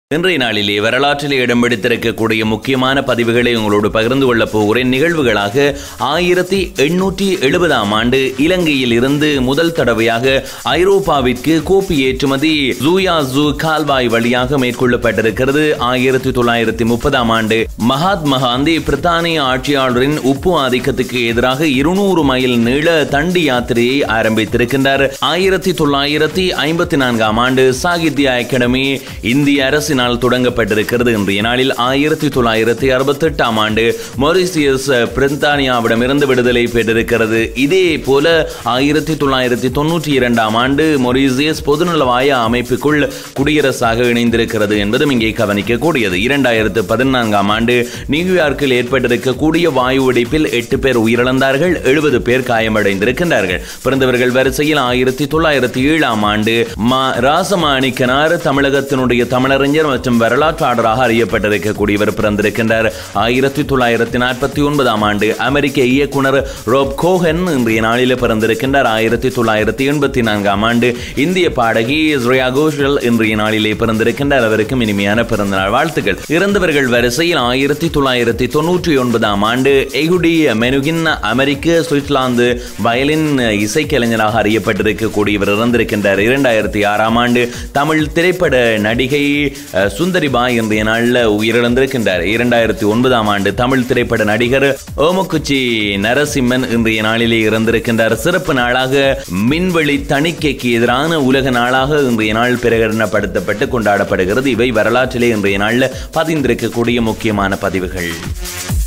இன்றைய நாளிலே வரலாற்றிலே இடம் பிடித்திருக்கக்கூடிய முக்கியமான பதிவுகளை உங்களோடு பகிர்ந்து கொள்ளப் போகிறேன் நிகழ்வுகளாக ஆயிரத்தி எண்ணூற்றி எழுபதாம் ஆண்டு இலங்கையில் இருந்து முதல் தடவையாக ஐரோப்பாவிற்கு கோப்பி ஏற்றுமதி ஜூயாசு கால்வாய் வழியாக மேற்கொள்ளப்பட்டிருக்கிறது ஆயிரத்தி தொள்ளாயிரத்தி முப்பதாம் ஆண்டு மகாத்மா காந்தி பிரித்தானிய ஆட்சியாளரின் உப்பு ஆதிக்கத்துக்கு எதிராக இருநூறு மைல் நீள தண்டி யாத்திரையை ஆரம்பித்திருக்கின்றார் ஆயிரத்தி தொள்ளாயிரத்தி ஐம்பத்தி நான்காம் ஆண்டு சாகித்ய அகாடமி இந்திய அரசினால் தொடங்கப்பட்டிருக்கிறது இன்றைய நாளில் ஆயிரத்தி தொள்ளாயிரத்தி அறுபத்தி எட்டாம் ஆண்டு மொரிசியஸ் பிரித்தானியாவிடமிருந்து விடுதலை பெற்றிருக்கிறது இதே போல ஆயிரத்தி தொள்ளாயிரத்தி தொன்னூற்றி இரண்டாம் ஆண்டு மொரிசியஸ் பொதுநலவாய அமைப்புக்குள் குடியரசாக இணைந்திருக்கிறது என்பதும் இங்கே கவனிக்கக்கூடியது இரண்டாயிரத்து பதினான்காம் ஆண்டு நியூயார்க்கில் ஏற்பட்டிருக்கக்கூடிய வாயு வெடிப்பில் எட்டு பேர் உயிரிழந்தார்கள் எழுபது பேர் காயமடைந்திருக்கின்றார்கள் பிறந்தவர்கள் வரிசையில் ஆயிரத்தி தொள்ளாயிரத்தி ஏழாம் ஆண்டு மா ராசமாணிக்கனார் தமிழகத்தினுடைய தமிழறிஞர் மற்றும் வரலாற்றாளராக அறியப்பட்டிருக்கக்கூடியவர் பிறந்திருக்கின்றார் ஆயிரத்தி தொள்ளாயிரத்தி நாற்பத்தி ஒன்பதாம் ஆண்டு அமெரிக்க இயக்குனர் ரோப் கோஹன் இன்றைய நாளில் பிறந்திருக்கின்றார் ஆயிரத்தி தொள்ளாயிரத்தி எண்பத்தி நான்காம் ஆண்டு இந்திய பாடகி ஸ்ரேயா கோஷல் இன்றைய நாளிலே பிறந்திருக்கின்றார் அவருக்கும் இனிமையான பிறந்தநாள் வாழ்த்துக்கள் இறந்தவர்கள் வரிசையில் ஆயிரத்தி தொள்ளாயிரத்தி தொன்னூற்றி ஒன்பதாம் ஆண்டு எகுடி மெனுகின் அமெரிக்க சுவிட்சர்லாந்து வயலின் இசைக்கலைஞராக அறியப்பட்டிருக்கக்கூடியவர் இறந்திருக்கின்றார் இரண்டாயிரத்தி ஆறாம் ஆண்டு தமிழ் திரைப்பட நடிகை அஹ், சுந்தரி பாய் இன்றைய நாளில் உயிரிழந்திருக்கின்றார் இரண்டாயிரத்தி ஒன்பதாம் ஆண்டு தமிழ் திரைப்பட நடிகர் ஓமக்குச்சி நரசிம்மன் இன்றைய நாளிலே இறந்திருக்கின்றார் சிறப்பு நாளாக மின்வெளி தணிக்கைக்கு எதிரான உலக நாளாக இன்றைய நாள் பிரகடனப்படுத்தப்பட்டு கொண்டாடப்படுகிறது இவை வரலாற்றிலே இன்றைய நாளில் பதிந்திருக்கக்கூடிய முக்கியமான பதிவுகள்